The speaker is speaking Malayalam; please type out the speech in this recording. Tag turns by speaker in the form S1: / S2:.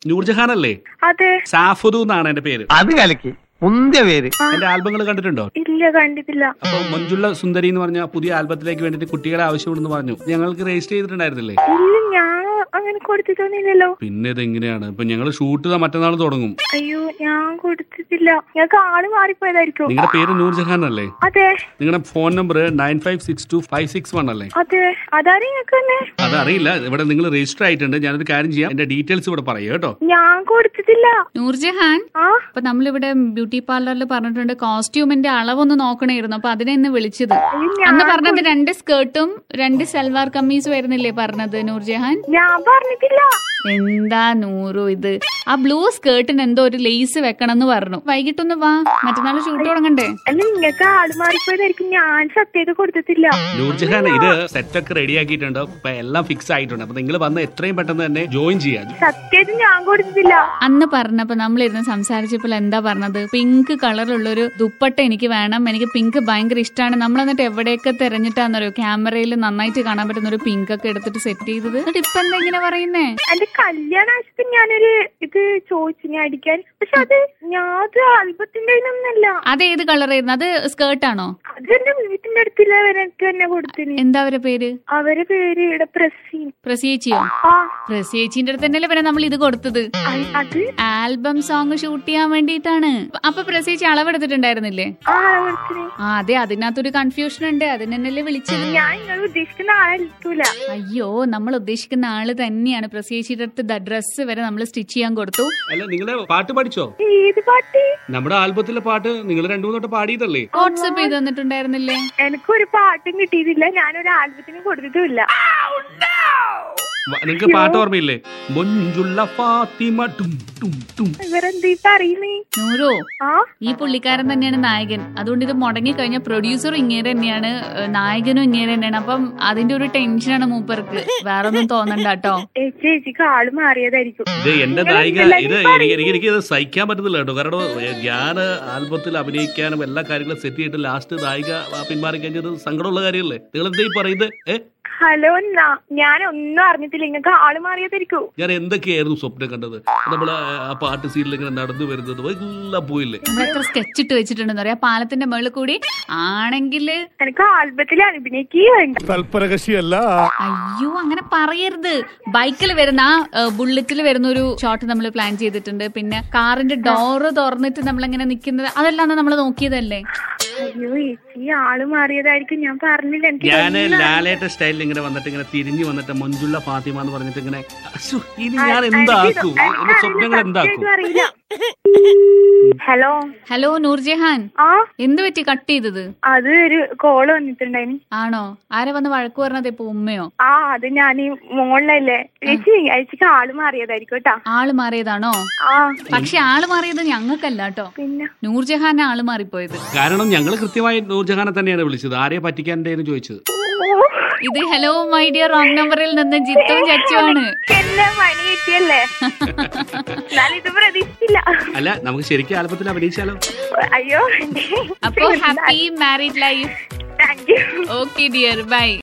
S1: നൂർജഹാൻ അല്ലേ
S2: അതെ
S1: സാഫുദു എന്നാണ് എന്റെ പേര്
S3: അത് കലക്കി മുന്തിയ പേര്
S1: എന്റെ ആൽബങ്ങൾ കണ്ടിട്ടുണ്ടോ
S2: ഇല്ല കണ്ടിട്ടില്ല
S1: അപ്പൊ മഞ്ജുള്ള സുന്ദരി എന്ന് പറഞ്ഞ പുതിയ ആൽബത്തിലേക്ക് വേണ്ടിട്ട് കുട്ടികളെ ആവശ്യമുണ്ടെന്ന് പറഞ്ഞു ഞങ്ങൾക്ക് രജിസ്റ്റർ ചെയ്തിട്ടുണ്ടായിരുന്നില്ലേ
S2: ഇല്ല ഞാൻ അങ്ങനെ കൊടുത്തിട്ടൊന്നുമില്ലല്ലോ
S1: പിന്നെ ഇതെങ്ങനെയാണ് ഇപ്പൊ ഞങ്ങൾ ഷൂട്ട് മറ്റന്നാൾ തുടങ്ങും
S2: അയ്യോ ഞാൻ കൊടുത്തിട്ടില്ല ഞങ്ങൾക്ക് ആള് മാറിപ്പോയതായിരിക്കും
S1: നിങ്ങളുടെ പേര് നൂർജഹാൻ അല്ലേ
S2: അതെ
S1: നിങ്ങളുടെ phone number nine five six two five six one അല്ലേ
S2: അതെ അതാരും ഞങ്ങൾക്ക് തന്നെ
S1: അതറിയില്ല ഇവിടെ നിങ്ങൾ രജിസ്റ്റർ ആയിട്ടുണ്ട് ഞാനൊരു കാര്യം ചെയ്യാം എന്റെ ഡീറ്റെയിൽസ് ഇവിടെ പറയാം കേട്ടോ
S2: ഞാൻ കൊടുത്തിട്ടില്ല
S4: നൂർജഹാൻ
S2: ആ
S4: അപ്പൊ നമ്മളിവിടെ ബ്യൂട്ടി പാർലറിൽ പറഞ്ഞിട്ടുണ്ട് കോസ്റ്റ്യൂമിന്റെ അളവൊന്ന് നോക്കണമായിരുന്നു അപ്പൊ അതിനെ ഇന്ന് വിളിച്ചത്
S2: അയ്യോ, ഞാൻ
S4: അന്ന് പറഞ്ഞത് രണ്ട് സ്കേർട്ടും രണ്ട് സൽവാർ കമ്മീസും ആയിരുന്നില്ലേ പറഞ്ഞത് നൂർജഹാൻ
S2: ഞാൻ പറഞ്ഞിട്ടില്ല
S4: എന്താ നൂറു ഇത് ആ ബ്ലൂ സ്കേർട്ടിന് എന്തോ ഒരു ലേസ് വെക്കണം എന്ന് പറഞ്ഞു വൈകിട്ടൊന്ന് വാ മറ്റന്നാൾ ഷൂട്ട് തുടങ്ങണ്ടേ
S2: അല്ല നിങ്ങൾക്ക് ആള് മാറിപ്പോയതായിരിക്കും ഞാൻ സത്യമായിട്ട് കൊടുത്തിട്ടില്ല
S1: നൂർജഹാൻ ഇത് സെറ്റ് ഒക്കെ റെഡി ആക്കിയിട്ടുണ്ട് ഇപ്പൊ എല്ലാം ഫിക്സ് ആയിട്ടുണ്ട് അപ്പൊ നിങ്ങൾ വന്ന് എത്രയും പെട്ടെന്ന് തന്നെ ജോയിൻ ചെയ്യാം
S2: സത്യമായിട്ട് ഞാൻ കൊടുത്തിട്ടില്ല
S4: അന്ന് പറഞ്ഞപ്പോ നമ്മളിരുന്ന് സംസാരിച്ചപ്പോൾ എന്താ പറഞ്ഞത് പിങ്ക് കളറുള്ളൊരു ദുപ്പട്ട എനിക്ക് വേണം എനിക്ക് പിങ്ക് ഭയങ്കര ഇഷ്ടമാണ് നമ്മൾ എന്നിട്ട് എവിടെയൊക്കെ തെരഞ്ഞിട്ടാന്നറിയോ ക്യാമറയിൽ നന്നായിട്ട് കാണാൻ പറ്റുന്ന ഒരു പിങ്ക് ഒക്കെ എടുത്തിട്ട് സെറ്റ് ചെയ്തത് എന്നിട്ട് ഇപ്പൊ എന്താ ഇങ്ങനെ പറയുന്നേ
S2: എന്റെ കല്യാണ ആവശ്യത്തിന് ഞാനൊരു ഇത് ചോദിച്ചു ഞാൻ അടിക്കാൻ പക്ഷെ അത് ഞാൻ അത് ആൽബത്തിന്റെ ഒന്നല്ല
S4: അത് ഏത് കളറായിരുന്നു അത് സ്കേർട്ടാണോ
S2: അത് എന്റെ വീട്ടിന്റെ അടുത്തുള്ളവരൊക്കെ തന്നെ കൊടുത്തിന്
S4: എന്താ അവരെ പേര്
S2: അവരെ പേര് ഇവിടെ പ്രസീൻ
S4: പ്രസിയേച്ചിയോ
S2: ആ
S4: പ്രസിയേച്ചിന്റെ അടുത്ത് തന്നെയല്ലേ പിന്നെ നമ്മൾ ഇത് കൊടുത്തത്
S2: അ- അത്
S4: ആൽബം സോങ് ഷൂട്ട് ചെയ്യാൻ വേണ്ടിയിട്ടാണ് അപ്പൊ പ്രസിയേച്ചി അളവെടുത്തിട്ടുണ്ടായിരുന്നില്ലേ
S2: ആ കൊടുത്തിന്
S4: ആ അതെ അതിനകത്തൊരു കൺഫ്യൂഷൻ ഉണ്ട് അതിനെന്നല്ലേ വിളിച്ചത്
S2: ഞാൻ നിങ്ങൾ ഉദ്ദേശിക്കുന്ന ആളെ എത്തൂല
S4: അയ്യോ നമ്മൾ ഉദ്ദേശിക്കുന്ന ആള് തന്നെയാണ് പ്രസിയേച്ചിയുടെ അടുത്ത് ഡ്രസ്സ് വരെ നമ്മൾ സ്റ്റിച്ച് ചെയ്യാൻ കൊടുത്തു
S1: അല്ല നിങ്ങളെ പാട്ട് പഠിച്ചോ
S2: ഏത് പാട്ട്
S1: നമ്മുടെ ആൽബത്തിലെ പാട്ട് നിങ്ങൾ രണ്ടു മൂന്നോട്ട് പാടിയതല്ലേ
S4: വാട്സപ്പ് ചെയ്ത് തന്നിട്ടുണ്ടായിരുന്നില്ലേ
S2: എനിക്കൊരു പാട്ടും കിട്ടിയിട്ടില്ല ഞാനൊരു ആൽബത്തിന് കൊടുത്തിട്ടുമില്ല
S1: നിങ്ങൾക്ക് പാട്ട് ഓർമ്മയില്ലേ മൊഞ്ചുള്ള ഫാത്തിമ ടും ടും ടും
S2: ഇവരെന്താ ഈ പറയുന്നേ
S4: നൂറോ
S2: ആ
S4: ഈ പുള്ളിക്കാരൻ തന്നെയാണ് നായകൻ അതുകൊണ്ട് ഇത് മുടങ്ങി കഴിഞ്ഞ പ്രൊഡ്യൂസറും ഇങ്ങനെ തന്നെയാണ് ഏഹ് നായകനും ഇങ്ങനെ തന്നെയാണ് അപ്പം അതിന്റെ ഒരു ടെൻഷനാണ് മൂപ്പർക്ക് വേറെ ഒന്നും തോന്നണ്ട കേട്ടോ
S2: ഏ, ചേച്ചിക്ക് ആള് മാറിയതായിരിക്കും
S1: ഇത് എന്റെ
S2: നിങ്ങൾ
S1: നായിക
S2: എന്തെല്ലാം
S1: ഇത്
S2: ഈ
S1: എനിക്ക്
S2: പറയുന്നേ?
S1: എനിക്ക് എനിക്ക് ഇത് സഹിക്കാൻ പറ്റുന്നില്ല കേട്ടോ കാരണം ഞാൻ ആൽബത്തിൽ അഭിനയിക്കാനും എല്ലാ കാര്യങ്ങളും സെറ്റ് ചെയ്തിട്ട് ലാസ്റ്റ് നായിക പിന്മാറി കഴിഞ്ഞത് സങ്കടമുള്ള കാര്യമല്ലേ നിങ്ങൾ എന്താ ഈ പറയുന്നത് ഏ
S2: ഹലോ എന്നാ ഞാൻ ഒന്നും അറിഞ്ഞിട്ടില്ല നിങ്ങൾക്ക് ആള് മാറിയതായിരിക്കും
S1: ഞാൻ എന്തൊക്കെയായിരുന്നു സ്വപ്നം കണ്ടത് നമ്മൾ ആ പാട്ട് സീനിൽ ഇങ്ങനെ നടന്നു വരുന്നത് എല്ലാം പോയില്ലേ
S4: നമ്മൾ എത്ര സ്കെച്ച് ഇട്ട് വെച്ചിട്ടുണ്ടെന്ന് പറയാം പാലത്തിന്റെ മുകളിൽ കൂടി ആണെങ്കിൽ
S2: എനിക്ക് ആൽബത്തിൽ അഭിനയിക്കേ വേണ്ട
S5: തൽപരകശിയല്ല
S4: അയ്യോ അങ്ങനെ പറയരുത് ബൈക്കിൽ വരുന്ന ആ ബുള്ളറ്റിൽ വരുന്ന ഒരു ഷോട്ട് നമ്മൾ പ്ലാൻ ചെയ്തിട്ടുണ്ട് പിന്നെ കാറിന്റെ ഡോറ് തുറന്നിട്ട് നമ്മളിങ്ങനെ നിൽക്കുന്നത് അതെല്ലാം നമ്മൾ നോക്കിയതല്ലേ
S2: അയ്യോ ചേച്ചി ആള് മാറിയതായിരിക്കും ഞാൻ പറഞ്ഞില്ല എനിക്ക്
S1: ഞാൻ
S2: ഒന്നും
S1: ലാലേട്ട സ്റ്റൈലിൽ ഇങ്ങനെ വന്നിട്ട് ഇങ്ങനെ തിരിഞ്ഞു വന്നിട്ട് മഞ്ജുള്ള ഫാത്തിമ എന്ന് പറഞ്ഞിട്ട് ഇങ്ങനെ ശ്ശോ, ഇനി ഞാൻ
S2: അറിയില്ല.
S1: എന്താക്കും
S2: എനിക്ക്
S1: എന്റെ സ്വപ്നങ്ങൾ
S2: അറിയില്ല,
S1: എന്താക്കും
S2: സത്യമായിട്ടും അറിയില്ല ഹലോ
S4: ഹലോ നൂർജഹാൻ
S2: ആ
S4: എന്ത് പറ്റി കട്ട് ചെയ്തത്
S2: അത് ഒരു കോള് വന്നിട്ടുണ്ടായിന്
S4: ആണോ ആരെ വന്ന് വഴക്ക് പറഞ്ഞത് ഇപ്പൊ ഉമ്മയോ
S2: ആ അത് ഞാൻ ഈ മോളിലല്ലേ ചേച്ചി ചേച്ചിക്ക് ആള് മാറിയതായിരിക്കും കേട്ടാ
S4: ആള് മാറിയതാണോ
S2: ആ
S4: പക്ഷെ ആള് മാറിയത് ഞങ്ങൾക്കല്ല കേട്ടോ
S2: പിന്നെ
S4: നൂർജഹാൻ ആള് മാറിപ്പോയത്
S1: കാരണം ഞങ്ങൾ കൃത്യമായി നൂർജഹാനെ തന്നെയാണ് വിളിച്ചത് ആരെയെ പറ്റിക്കാൻ്റെ ചോദിച്ചത്
S2: ഓ,
S4: ഇത് ഹലോ മൈ ഡിയർ റോങ് നമ്പറിൽ നിന്ന് ജിത്തും ചച്ചുവാണ്
S2: എന്നെ പണി കിട്ടിയല്ലേ എന്നാലും ഇത് പ്രതീക്ഷിച്ചില്ല
S1: അല്ല നമുക്ക് ശരിക്കും ആൽബത്തിൽ അഭിനയിച്ചാലോ
S2: അയ്യോ
S4: അപ്പോ happy married life
S2: thank you
S4: okay dear by